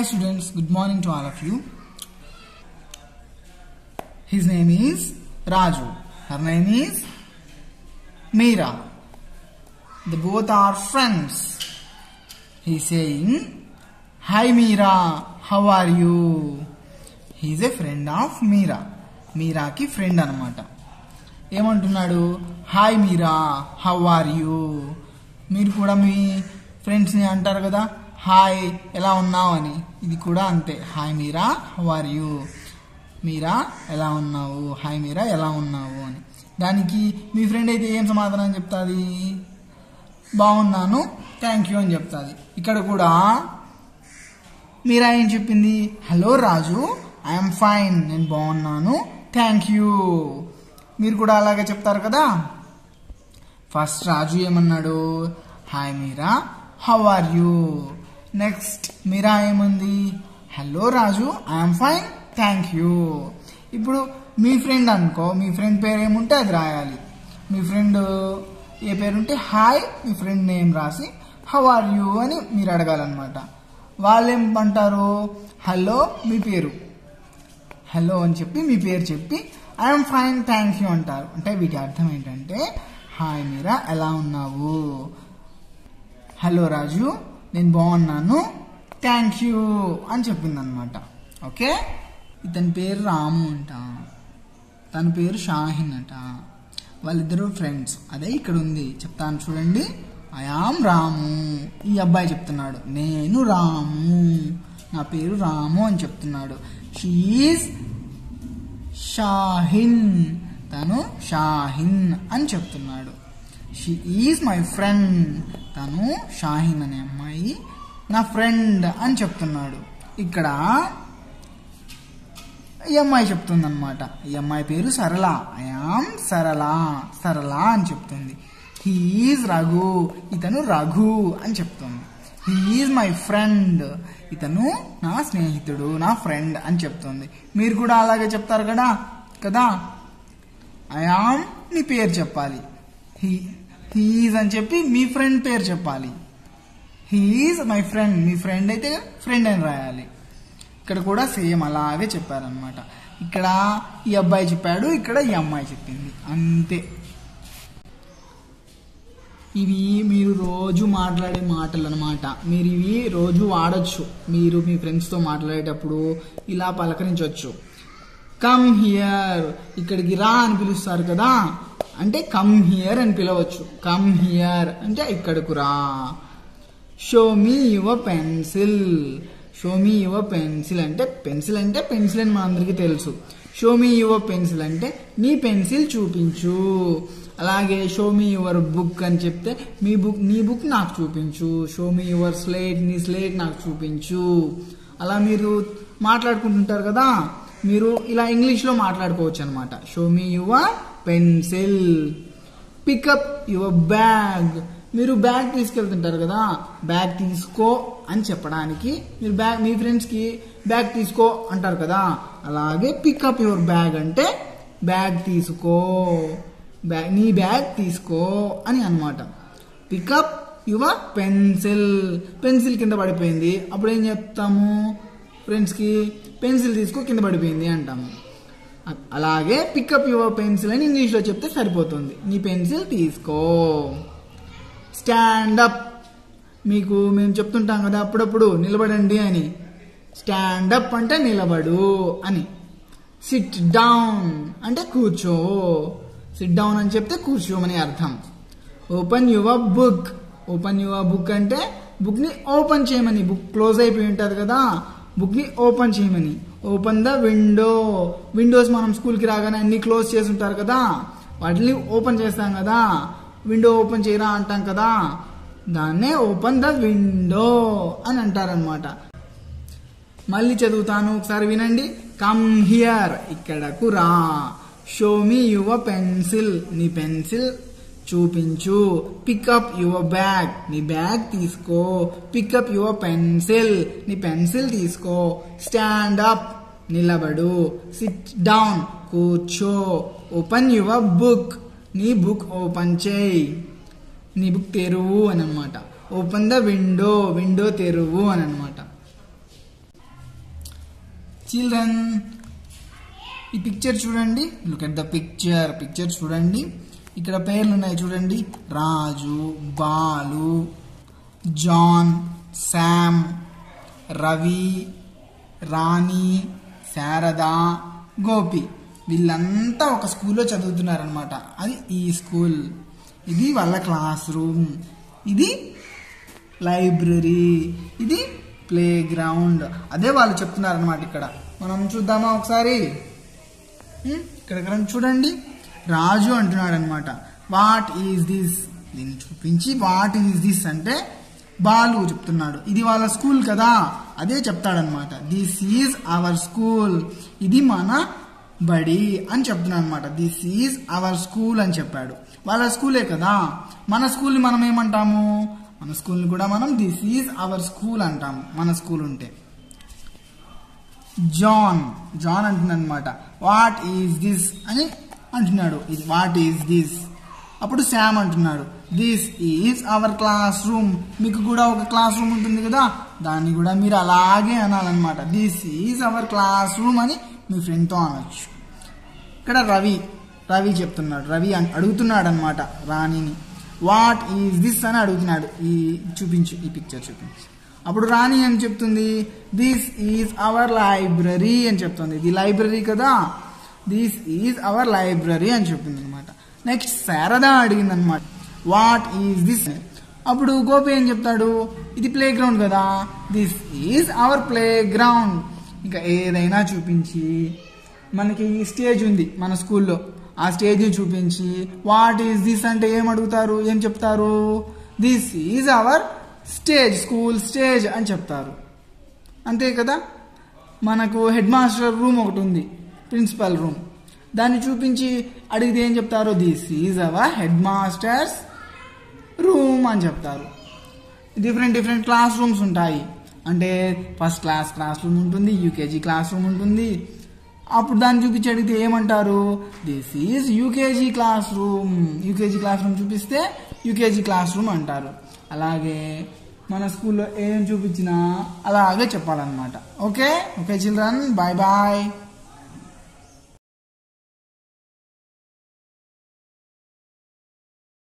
Hi students, good morning to all of you. His name is Raju. Her name is Meera. They both are friends. He's saying, Hi Meera, how are you? He's a friend of Meera. మీరాకి friend అనమాట ఏమంటున్నాడు hi Meera how are you మీరు కూడా మీ ఫ్రెండ్స్ని అంటారు కదా hi ఎలా ఉన్నావు అని ఇది కూడా అంతే hi Meera how are you Meera ఎలా ఉన్నావు హాయ్ మీరా ఎలా ఉన్నావు అని దానికి మీ ఫ్రెండ్ అయితే ఏం సమాధానం చెప్తాది బాగున్నాను థ్యాంక్ యూ అని చెప్తాది ఇక్కడ కూడా మీరా ఏం చెప్పింది హలో రాజు ఐఎమ్ ఫైన్ నేను బాగున్నాను థ్యాంక్ యూ మీరు కూడా అలాగే చెప్తారు కదా ఫస్ట్ రాజు ఏమన్నాడు hi Meera how are you next Meera ఏముంది hello Raju I'm fine thank you ఇప్పుడు మీ ఫ్రెండ్ అనుకో మీ ఫ్రెండ్ పేరు ఏముంటే అది రాయాలి మీ ఫ్రెండ్ ఏ పేరు ఉంటే హాయ్ మీ ఫ్రెండ్ నేమ్ రాసి హౌ ఆర్ యూ అని మీరు అడగాలన్నమాట వాళ్ళు ఏమంటారు హలో మీ పేరు హలో అని చెప్పి మీ పేరు చెప్పి ఐఎమ్ ఫైన్ థ్యాంక్ యూ అంటారు అంటే వీటి అర్థం ఏంటంటే హాయ్ మీరా ఎలా ఉన్నావు హలో రాజు నేను బాగున్నాను థ్యాంక్ యూ అని చెప్పిందనమాట ఓకే ఇతని పేరు రాము అంట తన పేరు షాహిన్ అట వాళ్ళిద్దరూ ఫ్రెండ్స్ అదే ఇక్కడ ఉంది చెప్తాను చూడండి ఐఆమ్ రాము ఈ అబ్బాయి చెప్తున్నాడు నేను రాము నా పేరు రాము అని చెప్తున్నాడు షీఈస్ షాహిన్ తను షాహిన్ అని చెప్తున్నాడు షీ ఈజ్ మై ఫ్రెండ్ తను షాహిన్ అనే అమ్మాయి నా ఫ్రెండ్ అని చెప్తున్నాడు ఇక్కడ ఈ అమ్మాయి చెప్తుంది అనమాట ఈ అమ్మాయి పేరు సరళ ఐఆమ్ సరళ సరళ అని చెప్తుంది హీఈస్ రఘు ఇతను రఘు అని చెప్తుంది హీఈస్ మై ఫ్రెండ్ ఇతను నా స్నేహితుడు నా ఫ్రెండ్ అని చెప్తుంది మీరు కూడా అలాగే చెప్తారు కదా కదా ఐఆమ్ మీ పేరు చెప్పాలి హీ హీఈస్ అని చెప్పి మీ ఫ్రెండ్ పేరు చెప్పాలి హీఈస్ మై ఫ్రెండ్ మీ ఫ్రెండ్ అయితే ఫ్రెండ్ అని రాయాలి ఇక్కడ కూడా సేమ్ అలాగే చెప్పారనమాట ఇక్కడ ఈ అబ్బాయి చెప్పాడు ఇక్కడ ఈ అమ్మాయి చెప్పింది అంతే ఇవి మీరు రోజు మాట్లాడే మాటలు అనమాట మీరు ఇవి రోజు వాడచ్చు మీరు మీ ఫ్రెండ్స్తో మాట్లాడేటప్పుడు ఇలా పలకరించవచ్చు కమ్ హియర్ ఇక్కడికి రా అని పిలుస్తారు కదా అంటే కమ్ హియర్ అని పిలవచ్చు కమ్ హియర్ అంటే ఇక్కడకు రా show me your pencil show me your pencil అంటే పెన్సిల్ అంటే పెన్సిల్ అని మనందరికీ తెలుసు షో మీ యువర్ పెన్సిల్ అంటే నీ పెన్సిల్ చూపించు అలాగే షో మీ యువర్ బుక్ అని చెప్తే మీ బుక్ నీ బుక్ నాకు చూపించు షో మీ యువర్ స్లేట్ నీ స్లేట్ నాకు చూపించు అలా మీరు మాట్లాడుకుంటుంటారు కదా మీరు ఇలా ఇంగ్లీష్లో మాట్లాడుకోవచ్చు అనమాట show me your pencil pick up your bag మీరు బ్యాగ్ తీసుకెళ్తుంటారు కదా బ్యాగ్ తీసుకో అని చెప్పడానికి మీరు బ్యాగ్ మీ ఫ్రెండ్స్కి బ్యాగ్ తీసుకో అంటారు కదా అలాగే పికప్ యువర్ బ్యాగ్ అంటే బ్యాగ్ తీసుకో బ్యాగ్ నీ బ్యాగ్ తీసుకో అని అనమాట పికప్ యువర్ పెన్సిల్ పెన్సిల్ కింద పడిపోయింది అప్పుడు ఏం చెప్తాము ఫ్రెండ్స్కి పెన్సిల్ తీసుకో కింద పడిపోయింది అంటాము అలాగే పికప్ యువర్ పెన్సిల్ అని ఇంగ్లీష్లో చెప్తే సరిపోతుంది నీ పెన్సిల్ తీసుకో స్టాండ్ అప్ మీకు మేము చెప్తుంటాం కదా అప్పుడప్పుడు నిలబడండి అని స్టాండ్ అప్ అంటే నిలబడు అని సిట్ డౌన్ అంటే కూర్చో సిట్ డౌన్ అని చెప్తే కూర్చోమని అర్థం open your book open your book అంటే బుక్ని ఓపెన్ చేయమని బుక్ క్లోజ్ అయిపోయి ఉంటుంది కదా బుక్ని ఓపెన్ చేయమని ఓపెన్ ద విండో విండోస్ మనం స్కూల్కి రాగానే అన్ని క్లోజ్ చేసి ఉంటారు కదా వాటిని ఓపెన్ చేస్తాం కదా విండో ఓపెన్ చేయరా అంటాం కదా దాన్నే ఓపెన్ ద విండో అని అంటారనమాట మళ్ళీ చదువుతాను ఒకసారి వినండి కమ్ హియర్ ఇక్కడకు రా షో మీ యువర్ పెన్సిల్ నీ పెన్సిల్ చూపించు పికప్ యువర్ బ్యాగ్ నీ బ్యాగ్ తీసుకో పికప్ యువర్ పెన్సిల్ నీ పెన్సిల్ తీసుకో స్టాండ్ అప్ నిలబడు సిట్ డౌన్ కూర్చో ఓపెన్ యువర్ బుక్ నీ బుక్ ఓపెన్ చేయి నీ బుక్ తెరువు అని అనమాట ఓపెన్ ద విండో విండో తెరువు అని అనమాట చిల్డ్రన్ ఈ పిక్చర్ చూడండి look at the picture picture చూడండి ఇక్కడ పేర్లు ఉన్నాయి చూడండి రాజు బాలు జాన్ శామ్ రవి రాణి శారద గోపి వీళ్ళంతా ఒక స్కూల్లో చదువుతున్నారనమాట అది ఈ స్కూల్ ఇది వాళ్ళ క్లాస్ రూమ్ ఇది లైబ్రరీ ఇది ప్లే గ్రౌండ్ అదే వాళ్ళు చెప్తున్నారనమాట ఇక్కడ మనం చూద్దామా ఒకసారి ఉమ్, ఇక్కడ ఇక్కడ చూడండి రాజు అంటున్నాడు అనమాట వాట్ ఈజ్ దిస్ దీన్ని చూపించి వాట్ ఈజ్ దిస్ అంటే బాలు చెప్తున్నాడు ఇది వాళ్ళ స్కూల్ కదా అదే చెప్తాడనమాట దిస్ ఈజ్ అవర్ స్కూల్ ఇది మన బడి అని చెప్తున్నాడు అనమాట దిస్ ఈజ్ అవర్ స్కూల్ అని చెప్పాడు వాళ్ళ స్కూలే కదా మన స్కూల్ని మనం ఏమంటాము మన స్కూల్ని కూడా మనం దిస్ ఈజ్ అవర్ స్కూల్ అంటాము మన స్కూల్ ఉంటే జాన్ జాన్ అంటున్నాడు అనమాట వాట్ ఈజ్ దిస్ అని అంటున్నాడు ఇది వాట్ ఈజ్ దిస్ అప్పుడు శామ్ అంటున్నాడు this is our class room మీకు కూడా ఒక క్లాస్ రూమ్ ఉంటుంది కదా దాన్ని కూడా మీరు అలాగే అనాలన్నమాట this is our class room అని మీ ఫ్రెండ్తో అనొచ్చు ఇక్కడ రవి రవి చెప్తున్నాడు రవి అని అడుగుతున్నాడు అనమాట రాణిని వాట్ ఈజ్ దిస్ అని అడుగుతున్నాడు ఈ చూపించు ఈ పిక్చర్ చూపించు అప్పుడు రాణి అని చెప్తుంది దిస్ ఈజ్ అవర్ లైబ్రరీ అని చెప్తుంది ఇది లైబ్రరీ కదా దిస్ ఈజ్ అవర్ లైబ్రరీ అని చెప్పింది అనమాట నెక్స్ట్ శారద అడిగింది అనమాట వాట్ ఈజ్ దిస్ అప్పుడు గోపి ఏం చెప్తాడు ఇది ప్లే గ్రౌండ్ కదా this is our play ground ఇంకా ఏదైనా చూపించి మనకి ఈ స్టేజ్ ఉంది మన స్కూల్లో ఆ స్టేజ్ చూపించి వాట్ ఈస్ దిస్ అంటే ఏం అడుగుతారు ఏం చెప్తారు this is our stage school stage అని చెప్తారు అంతే కదా మనకు హెడ్ మాస్టర్ రూమ్ ఒకటి ఉంది ప్రిన్సిపల్ రూమ్ దాన్ని చూపించి అడిగితే ఏం చెప్తారు this is our head master's room అని చెప్తారు డిఫరెంట్ డిఫరెంట్ క్లాస్ రూమ్స్ ఉంటాయి అంటే ఫస్ట్ క్లాస్ క్లాస్ రూమ్ ఉంటుంది యూకేజీ క్లాస్ రూమ్ ఉంటుంది అప్పుడు దాన్ని చూపించి అడిగితే ఏమంటారు this is UKG class room UKG class room చూపిస్తే యూకేజీ క్లాస్ రూమ్ అంటారు అలాగే మన స్కూల్లో ఏం చూపించినా అలాగే చెప్పాలన్నమాట okay okay children bye bye